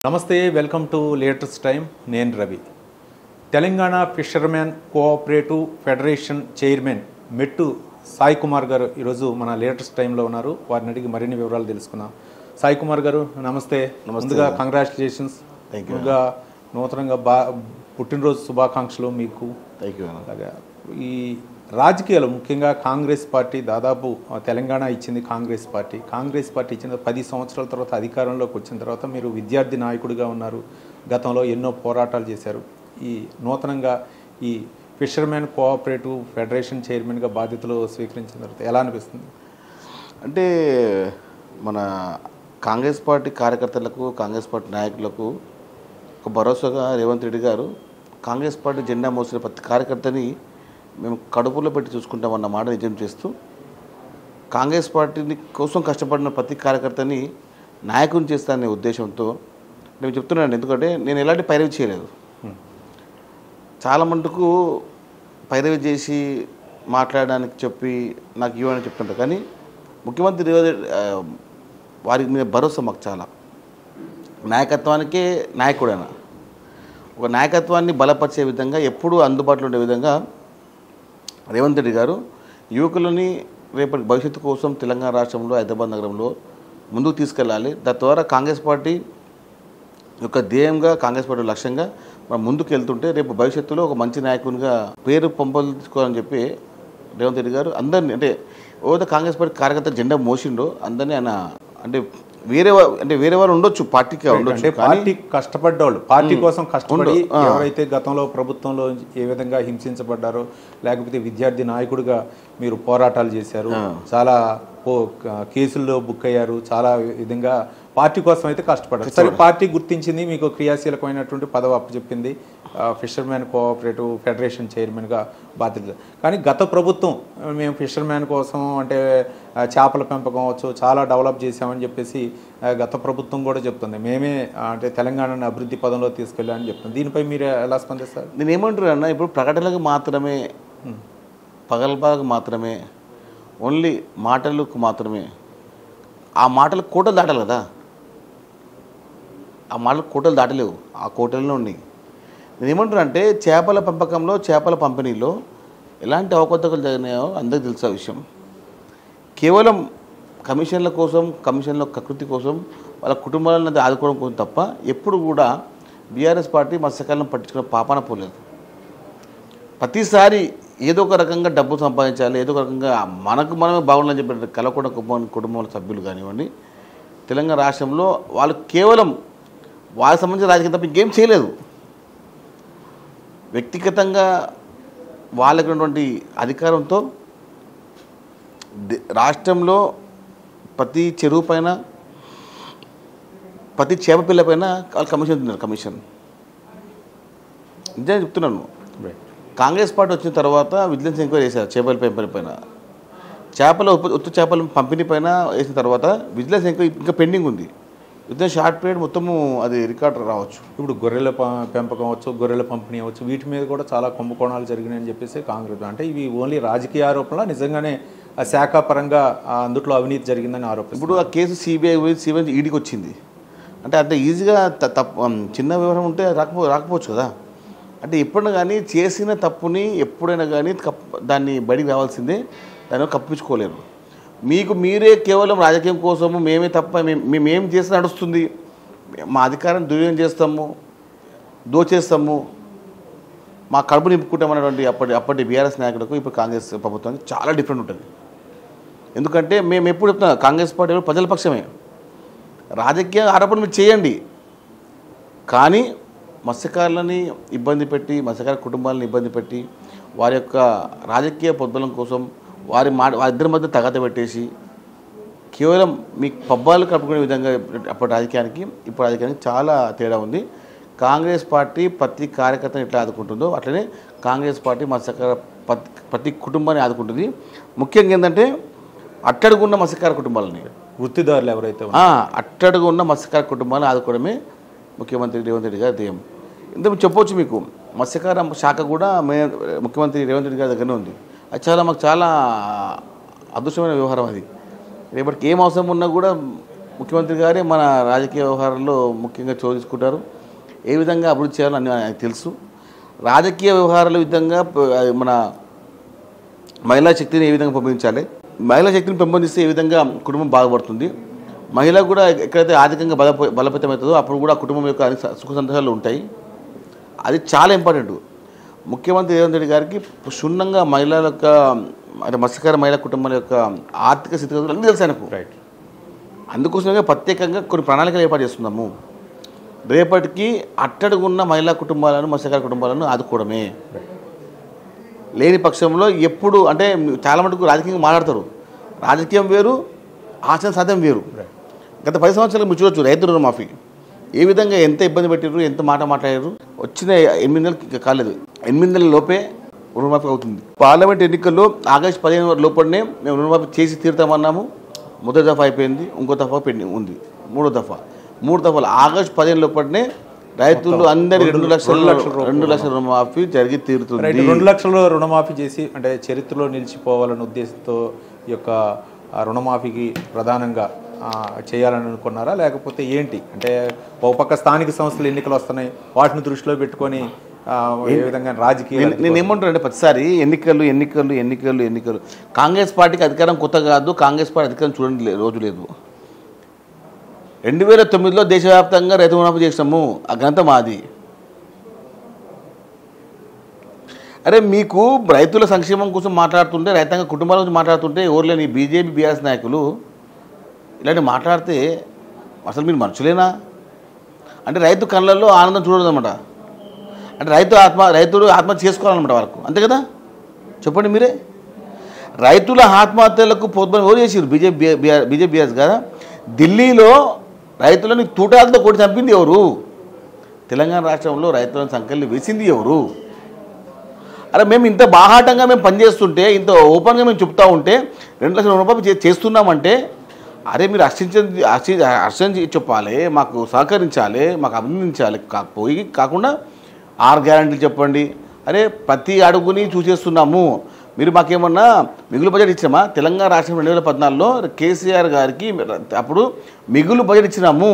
నమస్తే welcome to latest time నేను Ravi Telangana fishermen cooperative federation chairman Mettu Sai Kumar గారు ఈరోజు మన లేటెస్ట్ టైంలో ఉన్నారు వారిని అడిగి మరిన్ని వివరాలు తెలుసుకుందాం సాయి కుమార్ గారు నమస్తే ముందుగా కంగ్రాచులేషన్స్ ముందుగా నూతనంగా బా పుట్టినరోజు శుభాకాంక్షలు మీకు థ్యాంక్ యూ అలాగా ఈ రాజకీయాలు ముఖ్యంగా కాంగ్రెస్ పార్టీ దాదాపు ఆ, తెలంగాణ ఇచ్చింది కాంగ్రెస్ పార్టీ కాంగ్రెస్ పార్టీ ఇచ్చిన పది సంవత్సరాల తర్వాత అధికారంలోకి వచ్చిన తర్వాత మీరు విద్యార్థి నాయకుడిగా ఉన్నారు గతంలో ఎన్నో పోరాటాలు చేశారు ఈ నూతనంగా ఈ ఫిషర్మెన్ కోఆపరేటివ్ ఫెడరేషన్ చైర్మన్గా బాధ్యతలు స్వీకరించిన తర్వాత ఎలా అనిపిస్తుంది అంటే మన కాంగ్రెస్ పార్టీ కార్యకర్తలకు కాంగ్రెస్ పార్టీ నాయకులకు ఒక భరోసాగా రేవంత్ రెడ్డి గారు కాంగ్రెస్ పార్టీ జెండా మోసిన ప్రతి కార్యకర్తని మేము కడుపులో పెట్టి చూసుకుంటామన్న మాట నిజం చేస్తూ కాంగ్రెస్ పార్టీని కోసం కష్టపడిన ప్రతి కార్యకర్తని నాయకుని చేస్తాననే ఉద్దేశంతో నేను చెప్తున్నాను ఎందుకంటే నేను ఎలాంటి పైరవి చేయలేదు చాలా మటుకు పైరవి చేసి మాట్లాడడానికి చెప్పి నాకు ఇవ్వని చెప్తుంటారు కానీ ముఖ్యమంత్రి రేవంత్ రెడ్డి, ఆ, వారి మీద భరోసా మాకు చాలా నాయకత్వానికే నాయకుడైన ఒక నాయకత్వాన్ని బలపరిచే విధంగా ఎప్పుడూ అందుబాటులో ఉండే విధంగా రేవంత్ రెడ్డి గారు యువకులని రేపటి భవిష్యత్తు కోసం తెలంగాణ రాష్ట్రంలో హైదరాబాద్ నగరంలో ముందుకు తీసుకెళ్ళాలి దాని ద్వారా కాంగ్రెస్ పార్టీ యొక్క ధ్యేయంగా కాంగ్రెస్ పార్టీ లక్ష్యంగా మనం ముందుకు వెళ్తుంటే రేపు భవిష్యత్తులో ఒక మంచి నాయకునిగా పేరు పొంపొందుకోవాలని చెప్పి రేవంత్ రెడ్డి గారు అందరినీ అంటే ఓదో కాంగ్రెస్ పార్టీ కార్యకర్త జెండా మోసిండో అందరినీ ఆయన అంటే వేరే వా- అంటే వేరే వారు ఉండొచ్చు పార్టీకి ఉండొచ్చు అంటే కానీ పార్టీ కష్టపడ్డవాళ్ళు పార్టీ కోసం కష్టపడి ఉండు. ఆ. ఎవరైతే గతంలో ప్రభుత్వంలో ఏ విధంగా హింసించబడ్డారో లేకపోతే విద్యార్థి నాయకుడిగా మీరు పోరాటాలు చేశారు చాలా పో క- కేసుల్లో బుక్ అయ్యారు చాలా విధంగా పార్టీ కోసం అయితే కష్టపడ్డారు సరే పార్టీ గుర్తించింది మీకు క్రియాశీలకమైనటువంటి పదవి అప్పచెప్పింది ఫిషర్మ్యాన్ కోఆపరేటివ్ ఫెడరేషన్ చైర్మన్గా బాధ్యత కానీ గత ప్రభుత్వం ఆ, మేము ఫిషర్మ్యాన్ కోసం అంటే ఆ, చేపల పెంపకం అవచ్చు చాలా డెవలప్ చేశామని చెప్పేసి ఆ, గత ప్రభుత్వం కూడా చెప్తుంది మేమే ఆ, అంటే తెలంగాణను అభివృద్ధి పదంలో తీసుకెళ్ళామని చెప్తుంది దీనిపై మీరు ఎలా స్పందిస్తారు నేను ఏమంటున్నా ఇప్పుడు ప్రకటనలకు మాత్రమే పగలబాలకు మాత్రమే ఓన్లీ మాటలకు మాత్రమే ఆ మాటలు కోటలు దాటాలి కదా ఆ మాటలు కోటలు దాటలేవు ఆ కోటల్లో ఉన్నాయి నేను ఏమంటున్నా అంటే చేపల పెంపకంలో చేపల పంపిణీలో ఎలాంటి అవకతవకలు జరిగినాయో అందరికీ తెలుసు ఆ విషయం కేవలం కమిషన్ల కోసం కమిషన్ల కకృతి కోసం వాళ్ళ కుటుంబాలను ఆదుకోవడం కోసం తప్ప ఎప్పుడు కూడా బీఆర్ఎస్ పార్టీ మత్స్యకాలను పట్టించుకున్న పాపాన పోలేదు ప్రతిసారి ఏదో ఒక రకంగా డబ్బు సంపాదించాలి ఏదో ఒక రకంగా మనకు మనమే బాగుండాలని చెప్పి కలకొండ కుటుంబం కుటుంబాల సభ్యులు కానివ్వండి తెలంగాణ రాష్ట్రంలో వాళ్ళు కేవలం వాళ్ళకి సంబంధించిన రాజకీయం తప్ప ఇంకేం చేయలేదు వ్యక్తిగతంగా వాళ్ళకు ఉన్నటువంటి అధికారంతో ది- రాష్ట్రంలో ప్రతి చెరువు పైన ప్రతి చేప పిల్ల పైన వాళ్ళు కమిషన్ తిన్నారు కమిషన్ నిజంగా చెప్తున్నాను కాంగ్రెస్ పార్టీ వచ్చిన తర్వాత విజిలెన్స్ ఎంక్వైరీ చేశారు చేపల పెంపకం పైన చేపల ఉప్పు- ఉత్తు చేపల పంపిణీ పైన వేసిన తర్వాత విజిలెన్స్ ఎంక్వైరీ ఇంకా పెండింగ్ ఉంది విత్ షార్ట్ పీరియడ్ మొత్తము అది రికార్డ్ రావచ్చు ఇప్పుడు గొర్రెల ప- పెంపకం అవచ్చు గొర్రెల పంపిణీ అవచ్చు వీటి మీద కూడా చాలా కుంభకోణాలు జరిగినాయని చెప్పేసి కాంగ్రెస్ అంటే ఇవి ఓన్లీ రాజకీయ ఆరోపణలు నిజంగానే ఆ శాఖ పరంగా ఆ అందుట్లో అవినీతి జరిగిందని ఆరోపిస్తారు ఇప్పుడు ఆ కేసు సిబిఐ పోయి సిబిఐ ఈడీకి వచ్చింది అంటే అంత ఈజీగా త- తప్పు ఉమ్, చిన్న వివరం ఉంటే రాకపో రాకపోవచ్చు కదా అంటే ఎప్పుడైనా కానీ చేసిన తప్పుని ఎప్పుడైనా కానీ కప్ దాన్ని బయటికి రావాల్సిందే దాన్ని కప్పించుకోలేరు మీకు మీరే కేవలం రాజకీయం కోసము మేమే తప్ప మేము మేమేం చేస్తే నడుస్తుంది మా అధికారం దుర్వినియోగం చేస్తాము దోచేస్తాము మా కడుపు నింపుకుంటామన్నటువంటి అప్పటి అప్పటి బీఆర్ఎస్ నాయకులకు ఇప్పుడు కాంగ్రెస్ ప్రభుత్వానికి చాలా డిఫరెంట్ ఉంటుంది ఎందుకంటే మేము ఎప్పుడు చెప్తున్నా కాంగ్రెస్ పార్టీ ఎప్పుడు ప్రజల పక్షమే రాజకీయ ఆరోపణ మీరు చేయండి కానీ మత్స్యకారులని ఇబ్బంది పెట్టి మత్స్యకార కుటుంబాలను ఇబ్బంది పెట్టి వారి యొక్క రాజకీయ పొద్దులం కోసం వారి మాట వారిద్దరి మధ్య తగత పెట్టేసి కేవలం మీ పబ్బాలు కలుపుకునే విధంగా అప్పటి రాజకీయానికి ఇప్పుడు రాజకీయానికి చాలా తేడా ఉంది కాంగ్రెస్ పార్టీ ప్రతి కార్యకర్తను ఎట్లా ఆదుకుంటుందో అట్లనే కాంగ్రెస్ పార్టీ మత్స్యకార ప్రతి ప్రతి కుటుంబాన్ని ఆదుకుంటుంది ముఖ్యంగా ఏంటంటే అట్టడుగున్న మత్స్యకార కుటుంబాలని వృత్తిదారులు ఎవరైతే ఉన్నారో. ఆ, అట్టడుగు ఉన్న మత్స్యకార కుటుంబాలను ఆదుకోవడమే ముఖ్యమంత్రి రేవంత్ రెడ్డి గారి ధ్యేయం ఇంతకు చెప్పొచ్చు మీకు మత్స్యకార శాఖ కూడా మే ముఖ్యమంత్రి రేవంత్ రెడ్డి గారి దగ్గరనే ఉంది అది చాలా మాకు చాలా అదృష్టమైన వ్యవహారం అది రేపటికి ఏం అవసరం ఉన్నా కూడా ముఖ్యమంత్రి గారే మన రాజకీయ వ్యవహారాల్లో ముఖ్యంగా చోటు తీసుకుంటారు ఏ విధంగా అభివృద్ధి చేయాలని ఆయనకు తెలుసు రాజకీయ వ్యవహారాల విధంగా ప- మన మహిళా శక్తిని ఏ విధంగా పెంపొందించాలి మహిళా శక్తిని పెంపొందిస్తే ఏ విధంగా కుటుంబం బాగుపడుతుంది మహిళ కూడా ఎక్కడైతే ఆర్థికంగా బల బలపతమవుతుందో అప్పుడు కూడా ఆ కుటుంబం యొక్క అన్ని స- సుఖ సంతోషాలు ఉంటాయి అది చాలా ఇంపార్టెంట్ ముఖ్యమంత్రి రేవంత్ రెడ్డి గారికి క్షుణ్ణంగా మహిళల యొక్క అంటే మత్స్యకార మహిళా కుటుంబాల యొక్క ఆర్థిక స్థితిగతులు అన్నీ తెలుసు ఆయనకు రైట్ అందుకోసమే ప్రత్యేకంగా కొన్ని ప్రణాళికలు ఏర్పాటు చేస్తున్నాము రేపటికి అట్టడుగున్న మహిళా కుటుంబాలను మత్స్యకార కుటుంబాలను ఆదుకోవడమే లేని పక్షంలో ఎప్పుడు అంటే చాలా మటుకు రాజకీయంగా మాట్లాడతారు రాజకీయం వేరు ఆచరణ సాధ్యం వేరు గత పది సంవత్సరాలు మీరు చూడొచ్చు రైతు రుణమాఫీ ఏ విధంగా ఎంత ఇబ్బంది పెట్టారు ఎంత మాట మాట్లాడారు వచ్చిన ఎనిమిది నెలలు ఇంకా కాలేదు ఎనిమిది నెలల లోపే రుణమాఫీ అవుతుంది పార్లమెంట్ ఎన్నికల్లో ఆగస్టు పదిహేను లోపలనే మేము రుణమాఫీ చేసి తీరుతామన్నాము మొదటి దఫా అయిపోయింది ఇంకో దఫా పెండింగ్ ఉంది మూడో దఫా మూడు దఫాలు ఆగస్టు పదిహేను లోపలనే రైతులు అందరి రెండు లక్షల రెండు లక్షల రూపాయలు రెండు లక్షల రుణమాఫీ జరిగి రైట్ తీరుతుంది రెండు లక్షలు రుణమాఫీ చేసి అంటే చరిత్రలో నిలిచిపోవాలనే ఉద్దేశంతో ఈ యొక్క ఆ రుణమాఫీకి ప్రధానంగా ఆ, చేయాలని అనుకున్నారా లేకపోతే ఏంటి అంటే ఒక పక్క స్థానిక సంస్థలు ఎన్నికలు వస్తున్నాయి వాటిని దృష్టిలో పెట్టుకొని ఆ, ఏ విధంగా రాజకీయ నేను నేను ఏమంటానంటే ప్రతిసారి ఎన్నికలు ఎన్నికలు ఎన్నికలు ఎన్నికలు కాంగ్రెస్ పార్టీకి అధికారం కొత్త కాదు కాంగ్రెస్ పార్టీ అధికారం చూడండి లే- రోజు లేదు రెండు వేల తొమ్మిదిలో దేశవ్యాప్తంగా రైతు రుణమాఫీ చేసినాము ఆ ఘనత మాది అరే మీకు రైతుల సంక్షేమం కోసం మాట్లాడుతుంటే రైతాంగ కుటుంబాల గురించి మాట్లాడుతుంటే ఎవరు లేని బీజేపీ బీఆర్ఎస్ నాయకులు ఇలాంటి మాట్లాడితే అసలు మీరు మనుషులేనా అంటే రైతు కళ్ళల్లో ఆనందం చూడదన్నమాట అంటే రైతు ఆత్మ రైతులు ఆత్మహత్య చేసుకోవాలన్నమాట వాళ్ళకు అంతే కదా చెప్పండి మీరే రైతుల ఆత్మహత్యలకు పోతుమని ఎవరు చేసారు బీజేపీ బీజేపీ బీఆర్ఎస్ కదా ఢిల్లీలో రైతులను తూటాలతో కొట్టి చంపింది ఎవరు తెలంగాణ రాష్ట్రంలో రైతులను సంఖ్యలు వేసింది ఎవరు అరే మేము ఇంత బాహాటంగా మేము పనిచేస్తుంటే ఇంత ఓపెన్గా మేము చెప్తా ఉంటే రెండు లక్షల రూపాయలు చే- చేస్తున్నామంటే అరే మీరు హర్షించండి హర్షి హర్షించి చెప్పాలి మాకు సహకరించాలి మాకు అభినందించాలి కాకపోయి కాకుండా ఆరు గ్యారంటీలు చెప్పండి అరే ప్రతి అడుగుని చూసేస్తున్నాము మీరు మాకేమన్నా మిగులు బడ్జెట్ ఇచ్చామా తెలంగాణ రాష్ట్రం రెండు వేల పద్నాలుగులో కేసీఆర్ గారికి అప్పుడు మిగులు బడ్జెట్ ఇచ్చినాము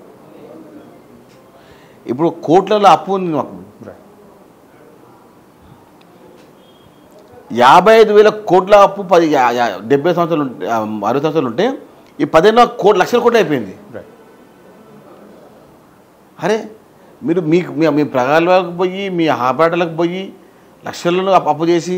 ఇప్పుడు కోట్లలో అప్పు ఉంది మాకు యాభై ఐదు వేల కోట్ల అప్పు పది యా- యా- డెబ్బై సంవత్సరాలు ఉంటే ఆ, అరవై సంవత్సరాలు ఉంటే ఈ పదిహేను కోట్ల లక్షల కోట్లు అయిపోయింది రైట్ అరే మీరు మీకు మీ మీ ప్రగాలకు పోయి మీ ఆపరేటర్లకు పోయి లక్షలను అప్పు అప్పు చేసి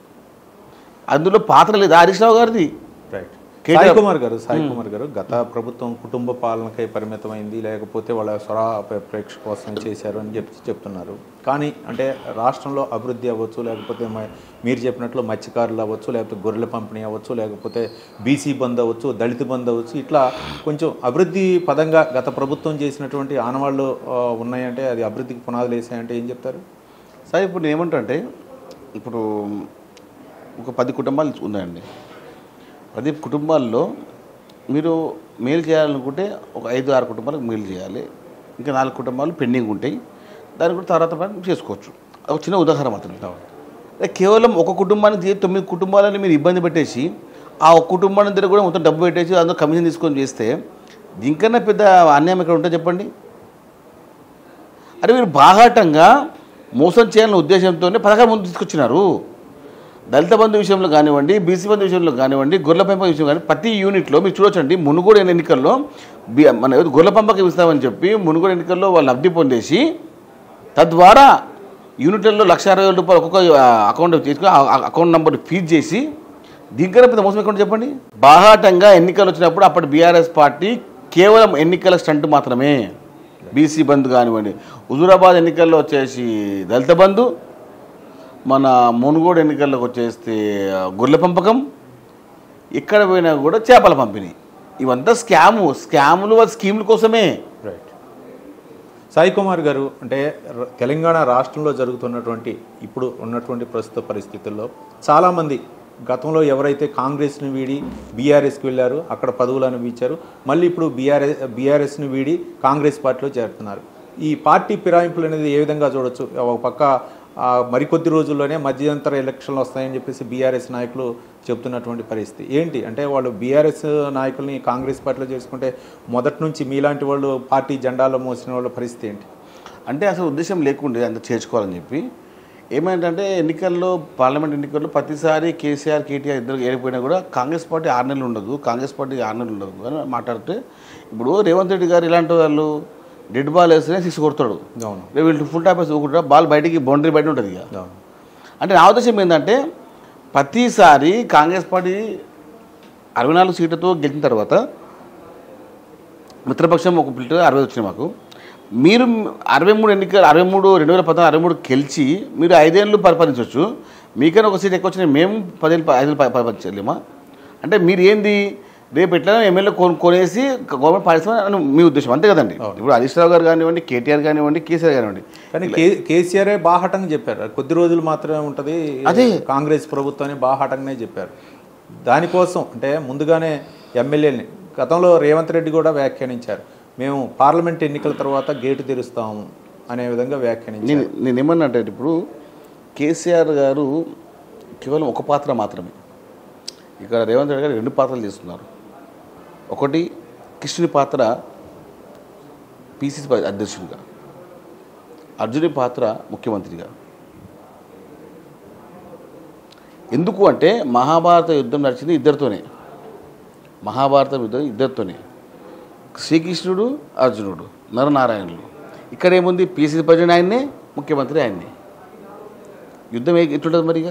అందులో పాత్ర లేదు హరీష్ రావు గారిది రైట్ కేటీఆర్ సాయి కుమార్ గారు సాయి కుమార్ గారు గత ప్రభుత్వం కుటుంబ పాలనకై పరిమితమైంది లేకపోతే వాళ్ళ స్వర ప్రేక్ష కోసం చేశారు అని చెప్పి చెప్తున్నారు కానీ అంటే రాష్ట్రంలో అభివృద్ధి అవ్వచ్చు లేకపోతే మ- మీరు చెప్పినట్లు మత్స్యకారులు అవ్వచ్చు లేకపోతే గొర్రెల పంపిణీ అవ్వచ్చు లేకపోతే బీసీ బంద్ అవ్వచ్చు దళిత బంద్ అవ్వచ్చు ఇట్లా కొంచెం అభివృద్ధి పదంగా గత ప్రభుత్వం చేసినటువంటి ఆనవాళ్ళు ఆ, ఉన్నాయంటే అది అభివృద్ధికి పునాదులు వేసాయంటే ఏం చెప్తారు సరే ఇప్పుడు నేను ఏమంటా ఇప్పుడు ఒక పది కుటుంబాలు ఉన్నాయండి పది కుటుంబాల్లో మీరు మేలు చేయాలనుకుంటే ఒక ఐదు ఆరు కుటుంబాలకు మేలు చేయాలి ఇంకా నాలుగు కుటుంబాలు పెండింగ్ ఉంటాయి దాన్ని కూడా తర్వాత మనం చేసుకోవచ్చు ఒక చిన్న ఉదాహరణ మాత్రమే అదే కేవలం ఒక కుటుంబానికి తీసి తొమ్మిది కుటుంబాలని మీరు ఇబ్బంది పెట్టేసి ఆ ఒక కుటుంబాన్ని దగ్గర కూడా మొత్తం డబ్బు పెట్టేసి అందులో కమిషన్ తీసుకొని చేస్తే దీనికన్నా పెద్ద అన్యాయం ఎక్కడ ఉంటుందో చెప్పండి అరే మీరు బాహాటంగా మోసం చేయాలనే ఉద్దేశంతోనే పథకాలు ముందు తీసుకొచ్చినారు దళిత బంధు విషయంలో కానివ్వండి బీసీ బంధు విషయంలో కానివ్వండి గొర్రెల పెంపకం విషయం కానీ ప్రతి యూనిట్లో మీరు చూడొచ్చండి మునుగోడు ఎన్నికల్లో బి- మన ఏదో గొర్రెల పెంపకం ఇస్తామని చెప్పి మునుగోడు ఎన్నికల్లో వాళ్ళు లబ్ధి పొందేసి తద్వారా యూనిట్లలో లక్ష అరవై వేల రూపాయలు ఒక్కొక్క ఆ, అకౌంట్ తీసుకుని ఆ ఆ అకౌంట్ నెంబర్ ఫీడ్ చేసి దీనికన్నా పెద్ద మోసం ఎక్కడ చెప్పండి బాహాటంగా ఎన్నికలు వచ్చినప్పుడు అప్పటి బీఆర్ఎస్ పార్టీ కేవలం ఎన్నికల స్టంట్ మాత్రమే బీసీ బంద్ కానివ్వండి హుజూరాబాద్ ఎన్నికల్లో వచ్చేసి దళిత బంధు మన మునుగోడు ఎన్నికల్లోకి వచ్చేస్తే ఆ, గొర్రెల పెంపకం ఇక్కడ పోయినా కూడా చేపల పంపిణీ ఇవంతా స్కాము స్కాములు వాళ్ళ స్కీముల కోసమే రైట్ సాయి కుమార్ గారు అంటే ర- తెలంగాణ రాష్ట్రంలో జరుగుతున్నటువంటి ఇప్పుడు ఉన్నటువంటి ప్రస్తుత పరిస్థితుల్లో చాలామంది గతంలో ఎవరైతే కాంగ్రెస్ని వీడి బీఆర్ఎస్కి వెళ్ళారు అక్కడ పదవులు అనుభవించారు మళ్ళీ ఇప్పుడు బీఆర్ఎస్ బీఆర్ఎస్ని వీడి కాంగ్రెస్ పార్టీలో చేరుతున్నారు ఈ పార్టీ ఫిరాయింపులు అనేది ఏ విధంగా చూడొచ్చు ఒక పక్క ఆ, మరికొద్ది రోజుల్లోనే మధ్యంతర ఎలక్షన్లు వస్తాయని చెప్పేసి బీఆర్ఎస్ నాయకులు చెప్తున్నటువంటి పరిస్థితి ఏంటి అంటే వాళ్ళు బీఆర్ఎస్ నాయకుల్ని కాంగ్రెస్ పార్టీలో చేసుకుంటే మొదటి నుంచి మీలాంటి వాళ్ళు పార్టీ జెండాలో మోసిన వాళ్ళ పరిస్థితి ఏంటి అంటే అసలు ఉద్దేశం లేకుండే అంత చేర్చుకోవాలని చెప్పి ఏమైందంటే ఎన్నికల్లో పార్లమెంట్ ఎన్నికల్లో ప్రతిసారి కేసీఆర్ కేటీఆర్ ఇద్దరు ఏడిపోయినా కూడా కాంగ్రెస్ పార్టీ ఆరు నెలలు ఉండదు కాంగ్రెస్ పార్టీ ఆరు నెలలు ఉండదు అని మాట్లాడితే ఇప్పుడు రేవంత్ రెడ్డి గారు ఇలాంటి వాళ్ళు డెడ్ బాల్ వేస్తేనే సిక్స్ కొడతాడు అవును రేపు వీళ్ళు ఫుల్ టాప్ వేసి ఊకుంటారా బాల్ బయటికి బౌండరీ బయట ఉంటుంది ఇక అవును అంటే నా ఉద్దేశం ఏంటంటే ప్రతిసారి కాంగ్రెస్ పార్టీ అరవై నాలుగు సీట్లతో గెలిచిన తర్వాత మిత్రపక్షం ఒక పిల్లలు అరవై వచ్చినాయి మాకు మీరు అరవై మూడు ఎన్నికలు అరవై మూడు రెండు వేల పద్నాలుగు అరవై మూడు గెలిచి మీరు ఐదేళ్ళు పరిపాలించవచ్చు మీకైనా ఒక సీట్ ఎక్కువ వచ్చినాయి మేము పదేళ్ళు ఐదేళ్ళు పరిపాలించలేమా అంటే మీరు ఏంది రేపు ఎట్లా ఎమ్మెల్యే కొను కొనేసి గవర్నమెంట్ పాలిస్తామని మీ ఉద్దేశం అంతే కదండి ఇప్పుడు హరీష్ రావు గారు కానివ్వండి కేటీఆర్ కానివ్వండి కేసీఆర్ కానివ్వండి కానీ కే కేసీఆరే బాహాటంగా చెప్పారు కొద్ది రోజులు మాత్రమే ఉంటుంది అదే. కాంగ్రెస్ ప్రభుత్వాన్ని బాహాటంగానే చెప్పారు దానికోసం అంటే ముందుగానే ఎమ్మెల్యేని గతంలో రేవంత్ రెడ్డి కూడా వ్యాఖ్యానించారు మేము పార్లమెంట్ ఎన్నికల తర్వాత గేటు తెరుస్తాము అనే విధంగా వ్యాఖ్యానించారు నేను నేను ఏమన్నా అంటే ఇప్పుడు కేసీఆర్ గారు కేవలం ఒక పాత్ర మాత్రమే ఇక్కడ రేవంత్ రెడ్డి గారు రెండు పాత్రలు చేస్తున్నారు ఒకటి కృష్ణుని పాత్ర పిసిసి అధ్యక్షుడిగా అర్జుని పాత్ర ముఖ్యమంత్రిగా ఎందుకు అంటే మహాభారత యుద్ధం నడిచింది ఇద్దరితోనే మహాభారత యుద్ధం ఇద్దరితోనే శ్రీకృష్ణుడు అర్జునుడు నరనారాయణులు ఇక్కడ ఏముంది పిసిసి ప్రెసిడెంట్ ఆయన్నే ముఖ్యమంత్రి ఆయన్నే యుద్ధం ఏ- ఎట్లుంటుంది మరిగా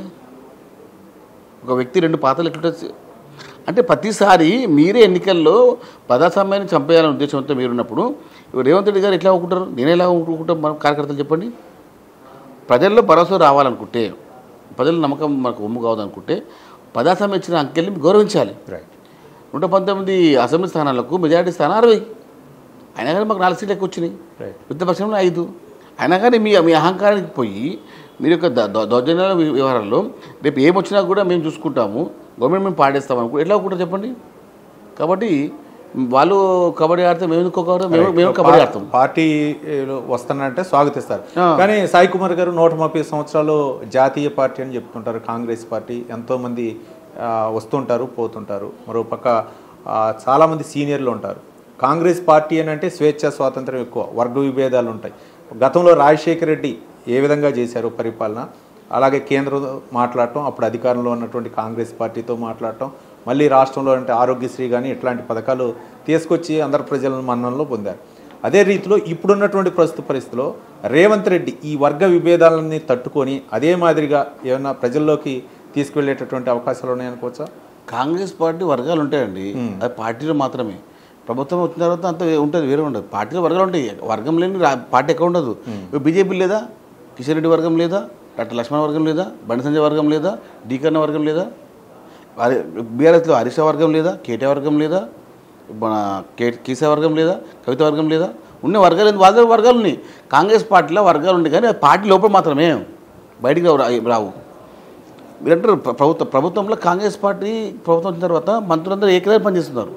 ఒక వ్యక్తి రెండు పాత్రలు ఎట్లుంటుంది అంటే ప్రతిసారి మీరే ఎన్నికల్లో ప్రజాస్వామ్యాన్ని చంపేయాలనే ఉద్దేశంతో మీరున్నప్పుడు ఇప్పుడు రేవంత్ రెడ్డి గారు ఎట్లా ఊరుకుంటారు నేను ఎలా ఊరుకుంటాం మన కార్యకర్తలు చెప్పండి ప్రజల్లో భరోసా రావాలనుకుంటే ప్రజల నమ్మకం మనకు ఒమ్ము కావదనుకుంటే ప్రజాస్వామ్యం ఇచ్చిన అంకెల్ని గౌరవించాలి రైట్ నూట పంతొమ్మిది అసెంబ్లీ స్థానాలకు మెజారిటీ స్థానం అరవై అయినా కానీ మాకు నాలుగు సీట్లు ఎక్కువ వచ్చినాయి రైట్ మిత్రపక్షంలో ఐదు అయినా కానీ మీ మీ అహంకారానికి పోయి మీరు యొక్క ద- ద- దౌర్జన్యాల వ్య- వ్యవహారంలో రేపు ఏమొచ్చినా కూడా మేము చూసుకుంటాము గవర్నమెంట్ మేము పాడేస్తాం అనుకో ఎట్లా ఒప్పుకుంటారు చెప్పండి కాబట్టి వాళ్ళు కబడ్డీ ఆడితే మేము ఎందుకు కబడ్డీ మేము మేము కబడ్డీ ఆడతాం పార్టీలో వస్తానంటే స్వాగతిస్తారు ఆ. కానీ సాయి కుమార్ గారు నూట ముప్పై సంవత్సరాలు జాతీయ పార్టీ అని చెప్తుంటారు కాంగ్రెస్ పార్టీ ఎంతో మంది ఆ, వస్తుంటారు పోతుంటారు మరోపక్క ఆ, చాలా మంది సీనియర్లు ఉంటారు కాంగ్రెస్ పార్టీ అని అంటే స్వేచ్ఛ స్వాతంత్రం ఎక్కువ వర్గ విభేదాలు ఉంటాయి గతంలో రాజశేఖర రెడ్డి ఏ విధంగా చేశారు పరిపాలన అలాగే కేంద్రం మాట్లాడటం అప్పుడు అధికారంలో ఉన్నటువంటి కాంగ్రెస్ పార్టీతో మాట్లాడటం మళ్ళీ రాష్ట్రంలో అంటే ఆరోగ్యశ్రీ కానీ ఇట్లాంటి పథకాలు తీసుకొచ్చి అందరు ప్రజలను మన్ననలో పొందారు అదే రీతిలో ఇప్పుడున్నటువంటి ప్రస్తుత పరిస్థితిలో రేవంత్ రెడ్డి ఈ వర్గ విభేదాలన్నీ తట్టుకొని అదే మాదిరిగా ఏమన్నా ప్రజల్లోకి తీసుకువెళ్ళేటటువంటి అవకాశాలు ఉన్నాయనుకోవచ్చా కాంగ్రెస్ పార్టీ వర్గాలు ఉంటాయండి అది పార్టీలో మాత్రమే ప్రభుత్వం వచ్చిన తర్వాత అంత ఉంటుంది వేరే ఉండదు పార్టీలో వర్గాలు ఉంటాయి వర్గం లేని రా- పార్టీ ఎక్కడ ఉండదు బీజేపీ లేదా కిషన్ రెడ్డి వర్గం లేదా డాక్టర్ లక్ష్మణ్ వర్గం లేదా బండి సంజయ్ వర్గం లేదా డీకన్న వర్గం లేదా బీఆర్ఎస్లో హరీష్ రావు వర్గం లేదా కేటీ వర్గం లేదా మన కే కీసా వర్గం లేదా కవిత వర్గం లేదా ఉన్న వర్గాలు ఏంది? వాళ్ళ వర్గాలు ఉన్నాయి కాంగ్రెస్ పార్టీలో వర్గాలు ఉన్నాయి కానీ అది పార్టీ లోపల మాత్రమే బయటికి రావు రావు మీరంటారు ప్ర- ప్రభుత్వ ప్రభుత్వంలో కాంగ్రెస్ పార్టీ ప్రభుత్వం వచ్చిన తర్వాత మంత్రులందరూ ఏకదారి పనిచేస్తున్నారు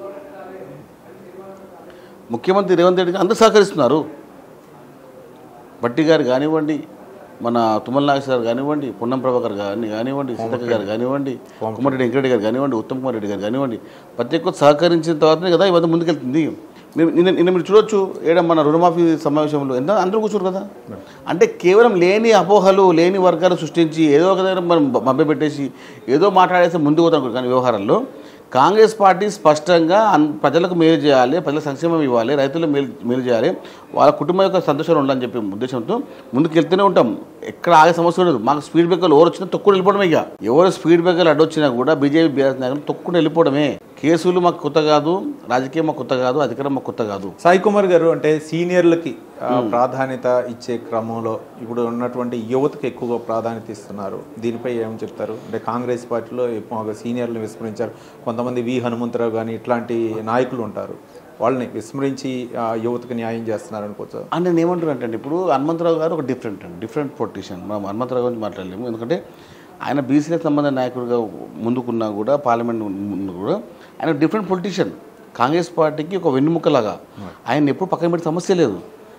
ముఖ్యమంత్రి రేవంత్ రెడ్డి గారు అందరూ సహకరిస్తున్నారు భట్టి గారు కానివ్వండి మన తుమ్మల నాగేశ్వర గారు కానివ్వండి పొన్నం ప్రభాకర్ గారిని కానివ్వండి సీతక్క గారు కానివ్వండి కుమారెడ్డి వెంకరెడ్డి గారు కానివ్వండి ఉత్తమ్ కుమార్ రెడ్డి గారు కానివ్వండి ప్రతి ఒక్కరు సహకరించిన తర్వాతనే కదా ఇవన్నీ ముందుకెళ్తుంది మీరు నిన్న నిన్న మీరు చూడొచ్చు ఏడ మన రుణమాఫీ సమావేశంలో ఎంత అందరూ కూర్చోరు కదా అంటే కేవలం లేని అపోహలు లేని వర్గాలు సృష్టించి ఏదో ఒక దగ్గర మనం మభ్య పెట్టేసి ఏదో మాట్లాడేసి ముందుకు పోతాం కానీ వ్యవహారంలో కాంగ్రెస్ పార్టీ స్పష్టంగా అన్- ప్రజలకు మేలు చేయాలి ప్రజల సంక్షేమం ఇవ్వాలి రైతులకు మేలు మేలు చేయాలి వాళ్ళ కుటుంబం యొక్క సంతోషాలు ఉండాలని చెప్పి ఉద్దేశంతో ముందుకు వెళ్తూనే ఉంటాం ఎక్కడ ఆగే సమస్య ఉండదు మాకు స్పీడ్ బ్రేకర్లు ఎవరు వచ్చినా తొక్కుని వెళ్ళిపోవడమే ఇక ఎవరు స్పీడ్ బ్రేకర్లు అడ్డొచ్చినా కూడా బీజేపీ బీఆర్ఎస్ నాయకులు తొక్కుని వెళ్ళిపోవడమే కేసులు మాకు కొత్త కాదు రాజకీయం మాకు కొత్త కాదు అధికారం మాకు కొత్త కాదు సాయి కుమార్ గారు అంటే సీనియర్లకి ఆ, ప్రాధాన్యత ఇచ్చే క్రమంలో ఇప్పుడు ఉన్నటువంటి యువతకు ఎక్కువగా ప్రాధాన్యత ఇస్తున్నారు దీనిపై ఏం చెప్తారు అంటే కాంగ్రెస్ పార్టీలో ఎక్కువగా సీనియర్లను విస్మరించారు కొంతమంది వి హనుమంతరావు కానీ ఇట్లాంటి నాయకులు ఉంటారు వాళ్ళని విస్మరించి ఆ, యువతకు న్యాయం చేస్తున్నారు అనుకోవచ్చు అని నేను ఏమంటున్నాను అంటే ఇప్పుడు హనుమంతరావు గారు ఒక డిఫరెంట్ అండి డిఫరెంట్ పొలిటీషియన్ మనం హనుమంతరావు గురించి మాట్లాడలేము ఎందుకంటే ఆయన బీసీలకు సంబంధించిన నాయకుడిగా ముందుకున్నా కూడా పార్లమెంట్ ముందు కూడా ఆయన డిఫరెంట్ పొలిటీషియన్ కాంగ్రెస్ పార్టీకి ఒక వెన్నుముక్కలాగా ఆయన ఎప్పుడు పక్కన పెట్టి సమస్య లేదు